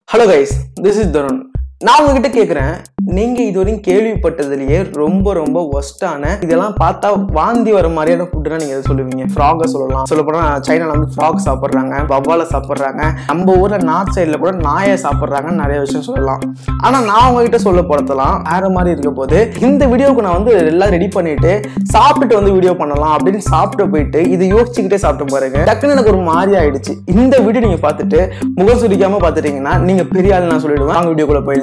hello guys this is Tarun நான் உங்ககிட்ட கேட்குறேன் நீங்க இதுவரையும் கேள்விப்பட்டதுலயே ரொம்ப ரொம்ப ஒஸ்டான இதெல்லாம் பார்த்தா வாந்தி வர மாதிரியான ஃபுட்டுனா நீங்க எதை சொல்லுவீங்க ஃப்ராகை சொல்லலாம் சொல்ல போனா சைனால வந்து ஃப்ராக் சாப்பிட்றாங்க வவ்வாலை சாப்பிட்றாங்க நம்ம ஊர்ல நார்த் சைடில் கூட நாயை சாப்பிட்றாங்கன்னு நிறைய விஷயம் சொல்லலாம் ஆனா நான் உங்ககிட்ட சொல்ல போறதெல்லாம் வேற மாதிரி இருக்க போது இந்த வீடியோவுக்கு நான் வந்து எல்லாம் ரெடி பண்ணிட்டு சாப்பிட்டுட்டு வந்து வீடியோ பண்ணலாம் அப்படின்னு சாப்பிட்டு போயிட்டு இது யோசிச்சுக்கிட்டே சாப்பிட்டு பாருங்க டக்குன்னு எனக்கு ஒரு மாதிரி ஆயிடுச்சு இந்த வீடியோ நீங்க பார்த்துட்டு முகம் சுடிக்காம பார்த்துட்டீங்கன்னா நீங்க பெரிய ஆள் நான் சொல்லிடுவேன் வாங்க வீடியோக்குள்ள போயிடலாம்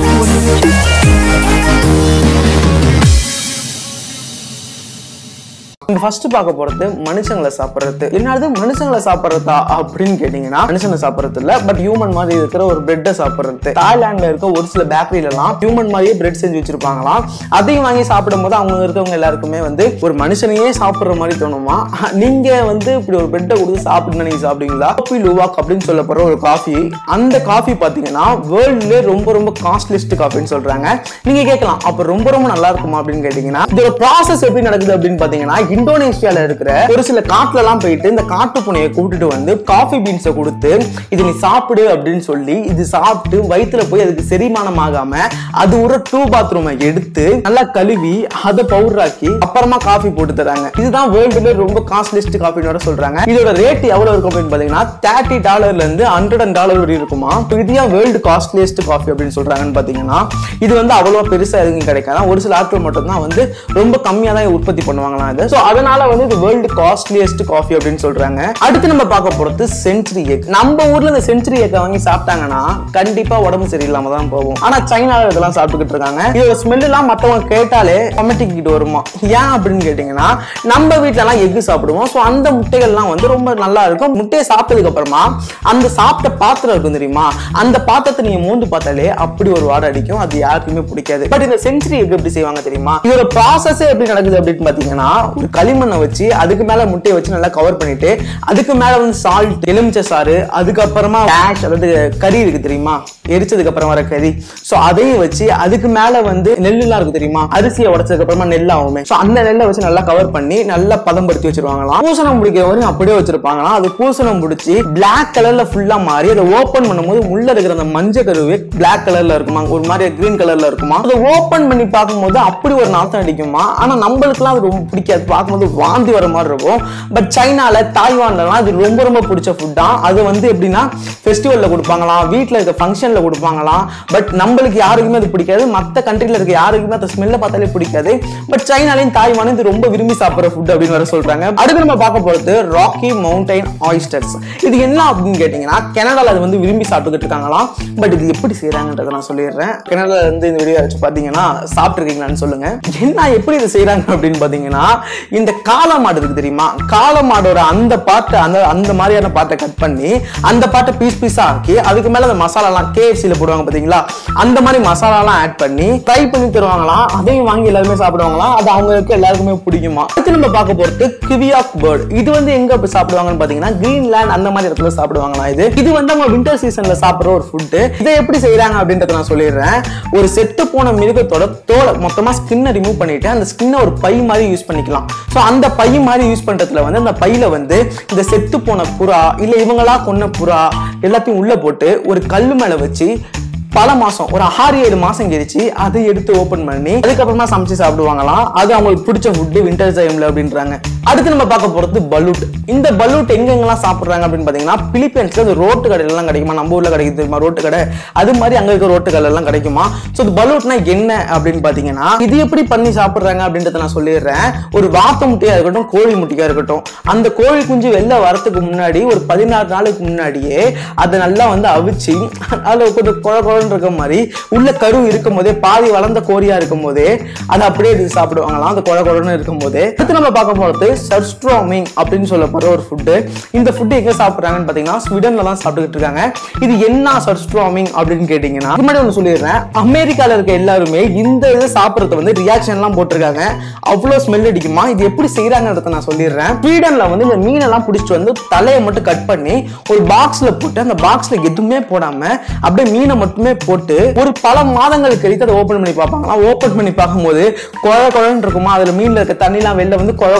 இந்த ஃபர்ஸ்ட் பார்க்க போறது மனுஷங்களை சாப்பிடுறது என்னது மனுஷங்களை சாப்பிடுறதா அப்படின்னு கேட்டீங்கன்னா மனுஷங்களை சாப்பிடுறது இல்ல பட் ஹியூமன் மாதிரி இருக்கிற ஒரு பிரெட்டை சாப்பிடுறது தாய்லாந்துல இருக்க ஒரு சில பேக்கரியில எல்லாம் ஹியூமன் மாதிரியே பிரெட் செஞ்சு வச்சிருப்பாங்களாம் அதையும் வாங்கி சாப்பிடும் போது அவங்க இருக்கவங்க எல்லாருக்குமே வந்து ஒரு மனுஷனையே சாப்பிடுற மாதிரி தோணுமா நீங்க வந்து இப்படி ஒரு பிரெட்டை கொடுத்து சாப்பிட்டு நீங்க சாப்பிடுவீங்களா காஃபி லுவாக் அப்படின்னு சொல்லப்படுற ஒரு காஃபி அந்த காஃபி பாத்தீங்கன்னா வேர்ல்ட்ல ரொம்ப ரொம்ப காஸ்ட்லிஸ்ட் காஃபின்னு சொல்றாங்க நீங்க கேட்கலாம் அப்ப ரொம்ப ரொம்ப நல்லா இருக்குமா அப்படின்னு கேட்டீங்கன்னா இதோட ப்ராசஸ் எப்படி நடக்குது அப்படின்னு பாத்தீங்கன்னா இந்தோனேஷியால இருக்கிற ஒரு சில காட்டுல எல்லாம் போயிட்டு இந்த காட்டு பூனையை கூட்டிட்டு வந்து காஃபி பீன்ஸை கொடுத்து இது நீ சாப்பிடு அப்படின்னு சொல்லி இது சாப்பிட்டு வயித்துல போய் அதுக்கு செரிமானம் ஆகாம அது ஒரு டூ பாத்ரூமை எடுத்து நல்லா கழுவி அதை பவுடர் ஆக்கி அப்புறமா காஃபி போட்டு தராங்க இதுதான் வேர்ல்டுல ரொம்ப காஸ்ட்லிஸ்ட் காஃபினோட சொல்றாங்க இதோட ரேட் எவ்வளவு இருக்கும் அப்படின்னு பாத்தீங்கன்னா தேர்ட்டி டாலர்ல இருந்து ஹண்ட்ரட் அண்ட் டாலர் வரை இருக்குமா இது ஏன் வேர்ல்டு காஸ்ட்லியஸ்ட் காஃபி அப்படின்னு சொல்றாங்கன்னு பாத்தீங்கன்னா இது வந்து அவ்வளவு பெருசா எதுவும் கிடைக்காது ஒரு சில ஆட்கள் மட்டும் தான் வந்து ரொம்ப கம்மியா தான் உற்பத்தி பண்ணுவாங்களாம் இது ஸோ அதனால வந்து இது வேர்ல்டு காஸ்ட்லியஸ்ட் காஃபி அப்படின்னு சொல்றாங்க அடுத்து நம்ம பார்க்க போறது சென்ச்சுரி எக் நம்ம ஊர்ல இந்த சென்ச்சுரி எக்கை வாங்கி சாப்பிட்டாங்கன்னா கண்டிப்பா உடம்பு சரியில்லாம தான் போகும் ஆனா சைனால இதெல்லாம் சாப்பிட்டுக்கிட்டு இருக்காங்க இதோட ஸ்மெல் எல்லாம் மத்தவங்க கேட்டாலே கொமட்டிக்கிட்டு வருமா ஏன் அப்படின்னு கேட்டீங்கன்னா நம்ம வீட்ல எல்லாம் எக் சாப்பிடுவோம் ஸோ அந்த முட்டைகள்லாம் வந்து ரொம்ப நல்லா இருக்கும் முட்டையை சாப்பிட்டதுக்கு அப்புறமா அந்த சாப்பிட்ட பாத்திரம் இருக்கும் தெரியுமா அந்த பாத்திரத்தை நீங்க மூந்து பார்த்தாலே அப்படி ஒரு வாடை அடிக்கும் அது யாருக்குமே பிடிக்காது பட் இந்த சென்ச்சுரி எக் எப்படி செய்வாங்க தெரியுமா இதோட ப்ராசஸ் எப்படி நடக்குது அப்படின்னு பாத்தீங்கன்னா ஒரு களிமண்ணை வச்சு அதுக்கு மேல முட்டையை வச்சு நல்லா கவர் பண்ணிட்டு அதுக்கு மேல வந்து சால்ட் எலுமிச்சை சாறு அதுக்கப்புறமா ஆஷ் அதாவது கறி இருக்கு தெரியுமா எரிச்சதுக்கு அப்புறம் வர கறி சோ அதையும் வச்சு அதுக்கு மேல வந்து நெல்லுலாம் இருக்கு தெரியுமா அரிசியை உடைச்சதுக்கு அப்புறமா நெல் ஆகுமே சோ அந்த நெல்லை வச்சு நல்லா கவர் பண்ணி நல்லா பதம்படுத்தி வச்சிருவாங்களாம் பூசணம் பிடிக்கிற வரையும் அப்படியே வச்சிருப்பாங்களாம் அது பூசணம் பிடிச்சி பிளாக் கலர்ல ஃபுல்லா மாறி அதை ஓபன் பண்ணும்போது உள்ள இருக்கிற அந்த மஞ்சள் கருவே பிளாக் கலர்ல இருக்குமா ஒரு மாதிரி கிரீன் கலர்ல இருக்குமா அதை ஓபன் பண்ணி பார்க்கும்போது அப்படி ஒரு நாத்தம் அடிக்குமா ஆனா நம்மளுக்குலாம் அது ரொம்ப பிடிக்காது பார்க்கும்போது வாந்தி வர மாதிரி இருக்கும் பட் சைனால தாய்வான்லலாம் அது ரொம்ப ரொம்ப பிடிச்ச ஃபுட் தான் அது வந்து எப்படின்னா ஃபெஸ்டிவல்ல கொடுப்பாங்களாம் வீட்டில் இருக்க ஃபங்க்ஷன்ல கொடுப்பாங்களாம் பட் நம்மளுக்கு யாருக்குமே அது பிடிக்காது மற்ற கண்ட்ரில இருக்க யாருக்குமே அந்த ஸ்மெல்ல பார்த்தாலே பிடிக்காது பட் சைனாலையும் தாய்வானும் இது ரொம்ப விரும்பி சாப்பிட்ற ஃபுட் அப்படின்னு வர சொல்றாங்க அடுத்து நம்ம பார்க்க போறது ராக்கி மவுண்டைன் ஆயிஸ்டர்ஸ் இது என்ன அப்படின்னு கேட்டீங்கன்னா கனடால அது வந்து விரும்பி சாப்பிட்டுக்கிட்டு இருக்காங்களாம் பட் இது எப்படி செய்யறாங்கன்றத நான் சொல்லிடுறேன் கனடால இருந்து இந்த வீடியோ வச்சு பார்த்தீங்கன்னா சாப்பிட்ருக்கீங்களான்னு சொல்லுங்க என்ன எப்படி இதை செய்யறாங்க அப்படின்னு பார்த்தீங்கன்னா இந்த காளை மாடு இருக்கு தெரியுமா காளை மாடோட அந்த பாட்டை அந்த அந்த மாதிரியான பாட்டை கட் பண்ணி அந்த பாட்டை பீஸ் பீஸா ஆக்கி அதுக்கு மேல அந்த மசாலாலாம் கேஎஃப்சியில் போடுவாங்க பாத்தீங்களா அந்த மாதிரி மசாலாலாம் ஆட் பண்ணி ஃப்ரை பண்ணி தருவாங்களாம் அதையும் வாங்கி எல்லாருமே சாப்பிடுவாங்களாம் அது அவங்களுக்கு எல்லாருக்குமே பிடிக்குமா அடுத்து நம்ம பார்க்க போறது கிவியாக் பேர்ட் இது வந்து எங்க போய் சாப்பிடுவாங்கன்னு பாத்தீங்கன்னா கிரீன்லேண்ட் அந்த மாதிரி இடத்துல சாப்பிடுவாங்களாம் இது இது வந்து அவங்க வின்டர் சீசன்ல சாப்பிடுற ஒரு ஃபுட்டு இதை எப்படி செய்யறாங்க அப்படின்றத நான் சொல்லிடுறேன் ஒரு செத்து போன மிருகத்தோட தோலை மொத்தமா ஸ்கின்னை ரிமூவ் பண்ணிட்டு அந்த ஸ்கின்னை ஒரு பை மாதிரி யூஸ் பண்ணிக்கலாம் ஸோ அந்த பை மாதிரி யூஸ் பண்றதுல வந்து அந்த பையில வந்து இந்த செத்து போன புறா இல்ல இவங்களா கொன்ன புறா எல்லாத்தையும் உள்ள போட்டு ஒரு கல் மேல வச்சு பல மாசம் ஒரு ஆறு ஏழு மாசம் கழிச்சு அதை எடுத்து ஓபன் பண்ணி அதுக்கப்புறமா சமைச்சு சாப்பிடுவாங்களாம் அது அவங்களுக்கு பிடிச்ச ஃபுட்டு வின்டர் டைம்ல அப்படின்றாங்க அடுத்து நம்ம பார்க்க போறது பலூட் இந்த பலூட் எங்க எங்கெல்லாம் சாப்பிடுறாங்க அப்படின்னு பாத்தீங்கன்னா பிலிப்பைன்ஸ்ல அது ரோட்டு கடையில எல்லாம் கிடைக்குமா நம்ம ஊர்ல கிடைக்குது தெரியுமா ரோட்டு கடை அது மாதிரி அங்க இருக்க ரோட்டு கடை எல்லாம் கிடைக்குமா ஸோ இது பலூட்னா என்ன அப்படின்னு பாத்தீங்கன்னா இது எப்படி பண்ணி சாப்பிடுறாங்க அப்படின்றத நான் சொல்லிடுறேன் ஒரு வாத்த முட்டையா இருக்கட்டும் கோழி முட்டையா இருக்கட்டும் அந்த கோழி குஞ்சு வெளில வரதுக்கு முன்னாடி ஒரு பதினாறு நாளுக்கு முன்னாடியே அதை நல்லா வந்து அவிச்சு அதுல கொஞ்சம் குழ குழன்னு இருக்க மாதிரி உள்ள கரு இருக்கும் போதே பாதி வளர்ந்த கோழியா இருக்கும் போதே அதை அப்படியே எடுத்து சாப்பிடுவாங்களாம் அந்த குழ குழன்னு இருக்கும் போதே அடுத்து நம்ம பார்க்க போறது சர்ஸ்ட்ராமிங் அப்படின்னு சொல்லப்படுற ஒரு ஃபுட்டு இந்த ஃபுட்டு எங்க சாப்பிடுறாங்கன்னு பாத்தீங்கன்னா ஸ்வீடன்ல தான் சாப்பிட்டுக்கிட்டு இருக்காங்க இது என்ன சர்ஸ்ட்ராமிங் அப்படின்னு கேட்டீங்கன்னா இது முன்னாடி ஒன்று சொல்லிடுறேன் அமெரிக்கால இருக்க எல்லாருமே இந்த இது சாப்பிட்றது வந்து ரியாக்ஷன் எல்லாம் போட்டிருக்காங்க அவ்வளோ ஸ்மெல் அடிக்குமா இது எப்படி செய்யறாங்கன்றத நான் சொல்லிடுறேன் ஸ்வீடன்ல வந்து இந்த மீனெல்லாம் பிடிச்சிட்டு வந்து தலையை மட்டும் கட் பண்ணி ஒரு பாக்ஸ்ல போட்டு அந்த பாக்ஸ்ல எதுவுமே போடாம அப்படியே மீனை மட்டுமே போட்டு ஒரு பல மாதங்கள் கழித்து அதை ஓபன் பண்ணி பார்ப்பாங்களாம் ஓபன் பண்ணி பார்க்கும்போது குழ குழன்னு இருக்குமா அதுல மீன்ல இருக்க தண்ணிலாம் வெளில வந்து குழ குழன்னு இருக்குமா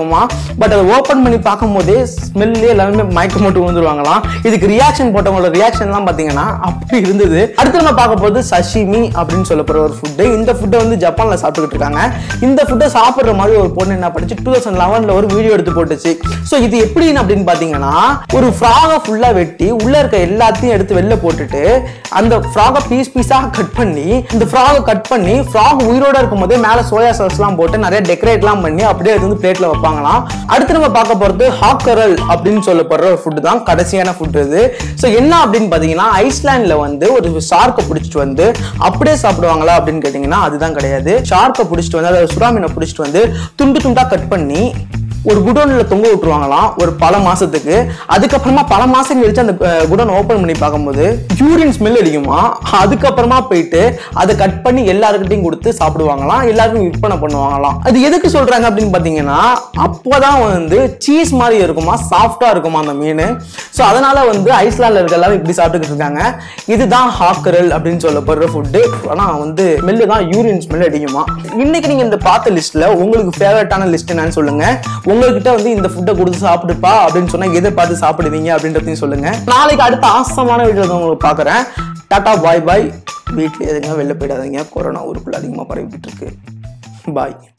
இருக்குமா பட் அதை ஓப்பன் பண்ணி பார்க்கும்போதே ஸ்மெல்லே எல்லாருமே மயக்கம் போட்டு விழுந்துருவாங்களாம் இதுக்கு ரியாக்ஷன் போட்டவங்களோட ரியாக்ஷன்லாம் பார்த்தீங்கன்னா அப்படி இருந்தது அடுத்து நம்ம பார்க்க போகிறது சஷிமி அப்படின்னு சொல்லப்படுற ஒரு ஃபுட்டு இந்த ஃபுட்டை வந்து ஜப்பானில் சாப்பிட்டுக்கிட்டு இருக்காங்க இந்த ஃபுட்டை சாப்பிட்ற மாதிரி ஒரு பொண்ணு என்ன படிச்சு டூ தௌசண்ட் லெவனில் ஒரு வீடியோ எடுத்து போட்டுச்சு ஸோ இது எப்படின்னு அப்படின்னு பார்த்தீங்கன்னா ஒரு ஃப்ராகை ஃபுல்லாக வெட்டி உள்ள இருக்க எல்லாத்தையும் எடுத்து வெளில போட்டுட்டு அந்த ஃப்ராகை பீஸ் பீஸாக கட் பண்ணி இந்த ஃப்ராகை கட் பண்ணி ஃப்ராக் உயிரோட இருக்கும் போதே மேலே சோயா சாஸ்லாம் போட்டு நிறைய டெக்கரேட்லாம் பண்ணி அப்படியே அது வந்து பிளேட்ல வைப்பாங்களாம் அடுத்து நம்ம பார்க்க போகிறது ஹாக்கரல் அப்படின்னு சொல்லப்படுற ஒரு ஃபுட்டு தான் கடைசியான ஃபுட் இது ஸோ என்ன அப்படின்னு பார்த்தீங்கன்னா ஐஸ்லாண்டில் வந்து ஒரு ஷார்க்கை பிடிச்சிட்டு வந்து அப்படியே சாப்பிடுவாங்களா அப்படின்னு கேட்டிங்கன்னா அதுதான் கிடையாது ஷார்க்கை பிடிச்சிட்டு வந்து அதாவது சுறாமீனை பிடிச்சிட்டு வந்து துண்டு துண்டா கட் பண்ணி ஒரு குடோன்ல தொங்க விட்டுருவாங்களாம் ஒரு பல மாசத்துக்கு அதுக்கப்புறமா பல மாசம் கழிச்சு அந்த குடோன் ஓபன் பண்ணி பார்க்கும்போது யூரின் ஸ்மெல் அடிக்குமா அதுக்கப்புறமா போயிட்டு அதை கட் பண்ணி எல்லாருக்கிட்டையும் கொடுத்து சாப்பிடுவாங்களாம் எல்லாருக்கும் விற்பனை பண்ணுவாங்களாம் அது எதுக்கு சொல்றாங்க அப்படின்னு பார்த்தீங்கன்னா அப்போதான் வந்து சீஸ் மாதிரி இருக்குமா சாஃப்டா இருக்குமா அந்த மீன் ஸோ அதனால வந்து ஐஸ்லாண்டில் இருக்க எல்லாரும் இப்படி சாப்பிட்டுக்கிட்டு இருக்காங்க இதுதான் ஹாக்கரல் அப்படின்னு சொல்லப்படுற ஃபுட்டு ஆனால் வந்து ஸ்மெல்லு தான் யூரின் ஸ்மெல் அடிக்குமா இன்னைக்கு நீங்க இந்த பார்த்த லிஸ்ட்ல உங்களுக்கு ஃபேவரட்டான லிஸ்ட் என்னன்னு சொல்லுங்க உங்ககிட்ட வந்து இந்த ஃபுட்டை கொடுத்து சாப்பிடுப்பா அப்படின்னு சொன்னா எதை பார்த்து சாப்பிடுவீங்க அப்படின்றதையும் சொல்லுங்க நாளைக்கு அடுத்த ஆசமான வீடியோ உங்களுக்கு பார்க்குறேன் டாடா பாய் பாய் வீட்டில் எதுங்க வெளில போயிடாதீங்க கொரோனா ஊருக்குள்ள அதிகமாக பரவிக்கிட்டு இருக்கு பாய்